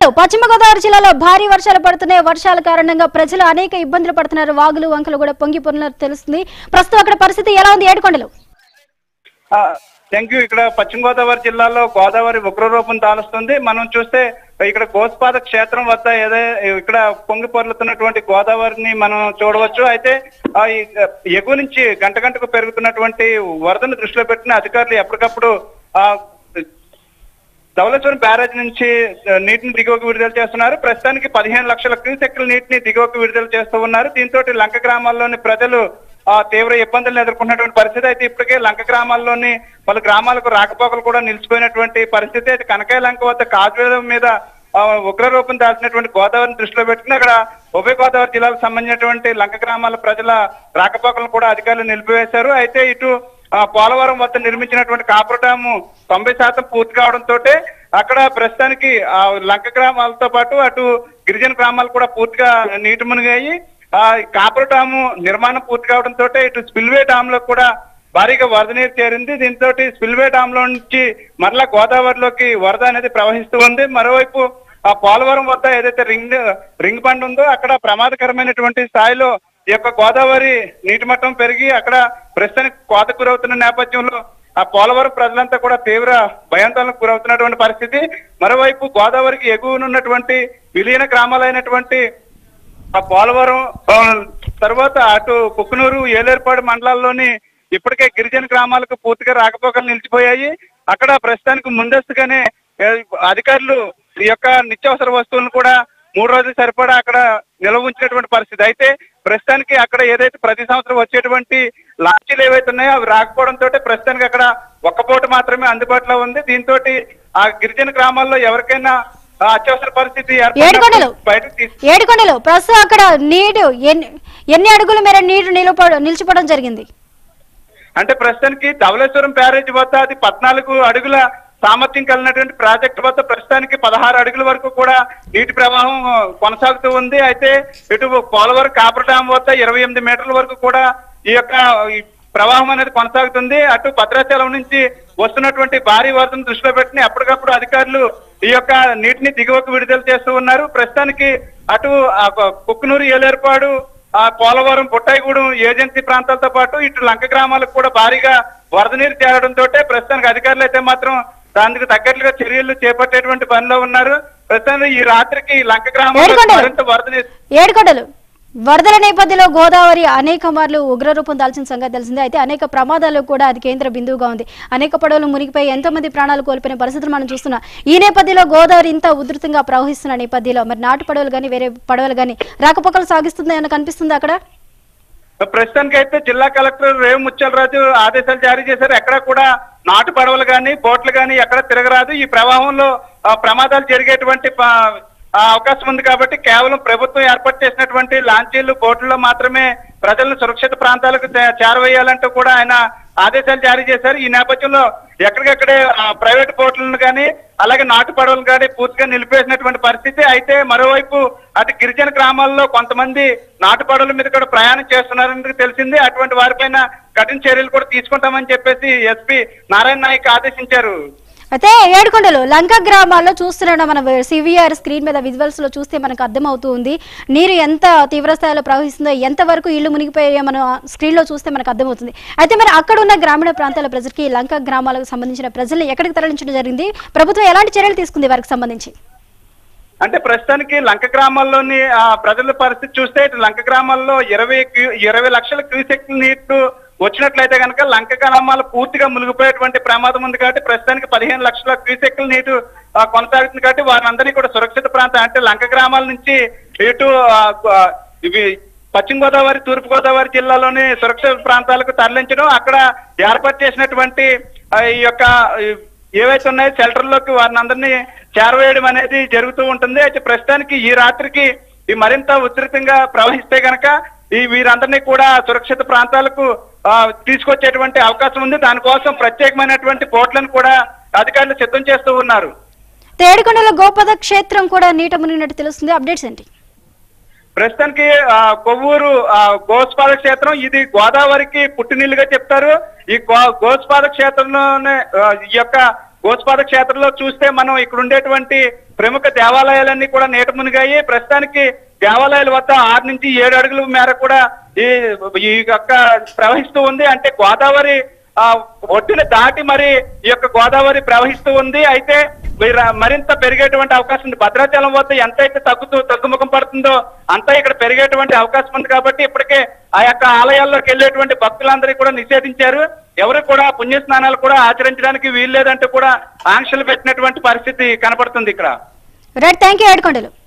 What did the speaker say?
పశ్చిమ గోదావరి జిల్లాలో భారీ వర్షాలు పడుతున్నాయి వర్షాల కారణంగా ప్రజలు అనేక ఇబ్బందులు పడుతున్నారు వాగులు వంకలు కూడా పొంగి పొంగినట్టు తెలుస్తుంది ప్రస్తుతం అక్కడ పరిస్థితి ఎలా ఉంది ఏడుకొండలు థ్యాంక్ యూ ఇక్కడ పశ్చిమ గోదావరి జిల్లాలో గోదావరి ఉగ్రరూపం దాలుస్తుంది మనం చూస్తే ఇక్కడ గోస్పాద క్షేత్రం వద్ద ఏదో ఇక్కడ పొంగి పొర్లుతున్నటువంటి గోదావరిని మనం చూడవచ్చు అయితే ఆ ఈ ఎగువ నుంచి గంట గంటకు పెరుగుతున్నటువంటి వరదను దృష్టిలో పెట్టిన అధికారులు ఎప్పటికప్పుడు ఆ ధవళేశ్వరం బ్యారేజ్ నుంచి ఆ, నీటిని దిగువకు విడుదల చేస్తున్నారు ప్రస్తుతానికి పదిహేను లక్షల క్యూసెక్ల నీటిని దిగువకు విడుదల చేస్తూ ఉన్నారు దీంతో లంక గ్రామాల్లోని ప్రజలు ఆ తీవ్ర ఇబ్బందులు ఎదుర్కొన్నటువంటి పరిస్థితి అయితే ఇప్పటికే లంక గ్రామాల్లోని పలు గ్రామాలకు రాకపోకలు కూడా నిలిచిపోయినటువంటి పరిస్థితి అయితే కనకాయ లంక వద్ద కాజువేల మీద ఆ, ఉగ్రరూపం దాల్చినటువంటి గోదావరిని దృష్టిలో పెట్టుకుని అక్కడ ఉభయ గోదావరి జిల్లాకు సంబంధించినటువంటి లంక గ్రామాల ప్రజల రాకపోకలను కూడా అధికారులు నిలిపివేశారు అయితే ఇటు ఆ, పోలవరం వద్ద నిర్మించినటువంటి కాపుర డ్యాము తొంభై శాతం పూర్తి కావడంతో అక్కడ ప్రస్తుతానికి ఆ లంక గ్రామాలతో పాటు అటు గిరిజన గ్రామాలు కూడా పూర్తిగా నీటి మునిగాయి ఆ కాపుర డ్యాము నిర్మాణం పూర్తి కావడంతో ఇటు స్పిల్వే డ్యామ్ లో కూడా భారీగా వరద నీరు చేరింది దీంతో స్పిల్వే డ్యామ్ లో నుంచి మరలా గోదావరిలోకి వరద అనేది ప్రవహిస్తూ ఉంది మరోవైపు ఆ పోలవరం వద్ద ఏదైతే రింగ్ రింగ్ బండ్ ఉందో అక్కడ ప్రమాదకరమైనటువంటి స్థాయిలో ఈ యొక్క గోదావరి నీటి మట్టం పెరిగి అక్కడ ప్రస్తుతానికి కోత గురవుతున్న నేపథ్యంలో ఆ పోలవరం ప్రజలంతా కూడా తీవ్ర భయాందోళనకు గురవుతున్నటువంటి పరిస్థితి మరోవైపు గోదావరికి ఎగువనున్నటువంటి విలీన గ్రామాలైనటువంటి ఆ పోలవరం ఆ, తర్వాత అటు కుక్కునూరు ఏలేరుపాడు మండలాల్లోని ఇప్పటికే గిరిజన గ్రామాలకు పూర్తిగా రాకపోకలు నిలిచిపోయాయి అక్కడ ప్రస్తుతానికి ముందస్తుగానే ఏ, అధికారులు ఈ యొక్క నిత్యావసర వస్తువులను కూడా మూడు రోజులు సరిపడా అక్కడ నిల్వ ఉంచినటువంటి పరిస్థితి అయితే ప్రస్తుతానికి అక్కడ ఏదైతే ప్రతి సంవత్సరం వచ్చేటువంటి లాంచీలు ఏవైతే ఉన్నాయో అవి రాకపోవడంతో ప్రస్తుతానికి అక్కడ ఒక్క బోటు మాత్రమే అందుబాటులో ఉంది దీంతో ఆ గిరిజన గ్రామాల్లో ఎవరికైనా ఆ, అత్యవసర పరిస్థితి ఏడుకొండలు ఏర్పడినప్పుడు బయటకు తీసు ఏడుకొండలు ప్రస్తుతం అక్కడ నీరు ఎన్ని ఎన్ని అడుగుల మేర నీరు నిలప నిలిచిపోవడం జరిగింది అంటే ప్రస్తుతానికి ధవళేశ్వరం బ్యారేజ్ వద్ద అది పద్నాలుగు అడుగుల సామర్థ్యం కలిగినటువంటి ప్రాజెక్ట్ వద్ద ప్రస్తుతానికి పదహారు అడుగుల వరకు కూడా నీటి ప్రవాహం ఆ, కొనసాగుతూ ఉంది అయితే ఇటు పోలవరం కాపర్ డ్యామ్ వద్ద ఇరవై ఎనిమిది మీటర్ల వరకు కూడా ఈ యొక్క ఈ ప్రవాహం అనేది కొనసాగుతుంది అటు భద్రాచలం నుంచి వస్తున్నటువంటి భారీ వరదను దృష్టిలో పెట్టుకుని ఎప్పటికప్పుడు అధికారులు ఈ యొక్క నీటిని దిగువకు విడుదల చేస్తూ ఉన్నారు ప్రస్తుతానికి అటు ఆ కుక్కునూరు ఏలేర్పాడు ఆ పోలవరం బుట్టాయిగూడెం ఏజెన్సీ ప్రాంతాలతో పాటు ఇటు లంక గ్రామాలకు కూడా భారీగా వరద నీరు చేరడంతో ప్రస్తుతానికి అధికారులు అయితే మాత్రం దానికి తగ్గట్లుగా చర్యలు చేపట్టేటువంటి పనిలో ఉన్నారు ప్రస్తుతానికి ఈ రాత్రికి లంక గ్రామంలో ఏడుకొండలు. మరింత వరద నీరు ఏడుకొండలు వరదల నేపథ్యంలో గోదావరి అనేక మార్లు ఉగ్రరూపం దాల్చిన సంగతి తెలిసిందే అయితే అనేక ప్రమాదాలు కూడా అది కేంద్ర బిందువుగా ఉంది అనేక పడవలు మునిగిపోయి ఎంతో మంది ప్రాణాలు కోల్పోయిన పరిస్థితులు మనం చూస్తున్నాం ఈ నేపథ్యంలో గోదావరి ఇంత ఉధృతంగా ప్రవహిస్తున్న నేపథ్యంలో మరి నాటు పడవలు కానీ వేరే పడవలు కానీ రాకపోకలు సాగిస్తుంది అని కనిపిస్తుంది అక్కడ ప్రస్తుతానికి అయితే జిల్లా కలెక్టర్ రేవు ముచ్చలరాజు ఆదేశాలు జారీ చేశారు ఎక్కడ కూడా నాటు పడవలు కానీ బోట్లు కానీ ఎక్కడ తిరగరాదు ఈ ప్రవాహంలో ఆ, ప్రమాదాలు జరిగేటువంటి ప- ఆ, అవకాశం ఉంది కాబట్టి కేవలం ప్రభుత్వం ఏర్పాటు చేసినటువంటి లాంచీలు బోట్లలో మాత్రమే ప్రజలను సురక్షిత ప్రాంతాలకు చే- చేరవేయాలంటూ కూడా ఆయన ఆదేశాలు జారీ చేశారు ఈ నేపథ్యంలో ఎక్కడికక్కడే ఆ, ప్రైవేట్ బోట్లను కానీ అలాగే నాటు పడవలను కానీ పూర్తిగా నిలిపేసినటువంటి పరిస్థితి అయితే మరోవైపు అటు గిరిజన గ్రామాల్లో కొంతమంది నాటు పడవల మీద కూడా ప్రయాణం చేస్తున్నారని తెలిసింది అటువంటి వారిపైన కఠిన చర్యలు కూడా తీసుకుంటామని చెప్పేసి ఎస్పీ నారాయణ నాయక్ ఆదేశించారు అయితే ఏడుకొండలు లంక గ్రామాల్లో చూస్తున్నాం మన సివిఆర్ స్క్రీన్ మీద విజువల్స్ లో చూస్తే మనకు అర్థమవుతూ ఉంది నీరు ఎంత తీవ్ర స్థాయిలో ప్రవహిస్తుందో ఎంత వరకు ఇళ్లు మునిగిపోయాయో మనం స్క్రీన్ లో చూస్తే మనకు అర్థమవుతుంది అయితే మరి అక్కడ ఉన్న గ్రామీణ ప్రాంతాల ప్రజలకి లంక గ్రామాలకు సంబంధించిన ప్రజల్ని ఎక్కడికి తరలించడం జరిగింది ప్రభుత్వం ఎలాంటి చర్యలు తీసుకుంది వారికి సంబంధించి అంటే ప్రస్తుతానికి లంక గ్రామాల్లోని ఆ ప్రజల పరిస్థితి చూస్తే ఇటు లంక గ్రామాల్లో ఇరవై క్యూ- ఇరవై లక్షల క్యూసెక్ నీళ్లు వచ్చినట్లయితే కనుక లంక గ్రామాలు పూర్తిగా మునిగిపోయేటువంటి ప్రమాదం ఉంది కాబట్టి ప్రస్తుతానికి పదిహేను లక్షల క్యూసెక్ల నీరు ఆ, కొనసాగుతుంది కాబట్టి వారందరినీ కూడా సురక్షిత ప్రాంతం అంటే లంక గ్రామాల నుంచి ఇటు ఆ, ఆ, ఇవి పశ్చిమ గోదావరి తూర్పు గోదావరి జిల్లాలోని సురక్షిత ప్రాంతాలకు తరలించడం అక్కడ ఏర్పాటు చేసినటువంటి ఆ, ఈ యొక్క ఈ ఏవైతే ఉన్నాయో షెల్టర్లోకి వారిని అందరినీ చేరవేయడం అనేది జరుగుతూ ఉంటుంది అయితే ప్రస్తుతానికి ఈ రాత్రికి ఈ మరింత ఉధృతంగా ప్రవహిస్తే గనక ఈ వీరందరినీ కూడా సురక్షిత ప్రాంతాలకు ఆ, తీసుకొచ్చేటువంటి అవకాశం ఉంది దానికోసం ప్రత్యేకమైనటువంటి పోర్ట్లను కూడా అధికారులు సిద్ధం చేస్తూ ఉన్నారు తేడుకొండల గోపద క్షేత్రం కూడా నీట మునిగినట్టు తెలుస్తుంది అప్డేట్స్ ఏంటి ప్రస్తుతానికి ఆ, కొవ్వూరు ఆ, గోస్పాద క్షేత్రం ఇది గోదావరికి పుట్టినీళ్ళుగా చెప్తారు ఈ గో- గోస్పాద క్షేత్రంలోనే ఆ, ఈ యొక్క గోస్పాద క్షేత్రంలో చూస్తే మనం ఇక్కడ ఉండేటువంటి ప్రముఖ దేవాలయాలన్నీ కూడా నీట మునిగాయి ప్రస్తుతానికి దేవాలయాల వద్ద ఆరు నుంచి ఏడు అడుగుల మేర కూడా ఈ ఈ యొక్క ప్రవహిస్తూ ఉంది అంటే గోదావరి ఆ ఒడ్డుని దాటి మరి ఈ యొక్క గోదావరి ప్రవహిస్తూ ఉంది అయితే వీర- మరింత పెరిగేటువంటి అవకాశం ఉంది భద్రాచలం వద్ద ఎంతైతే తగ్గుతూ తగ్గుముఖం పడుతుందో అంతా ఇక్కడ పెరిగేటువంటి అవకాశం ఉంది కాబట్టి ఇప్పటికే ఆ యొక్క ఆలయాల్లోకి వెళ్ళేటువంటి భక్తులందరికీ కూడా నిషేధించారు ఎవరు కూడా పుణ్య స్నానాలు కూడా ఆచరించడానికి వీల్లేదంటూ కూడా ఆంక్షలు పెట్టినటువంటి పరిస్థితి కనపడుతుంది ఇక్కడ రైట్ థ్యాంక్ యూ ఏడుకొండలు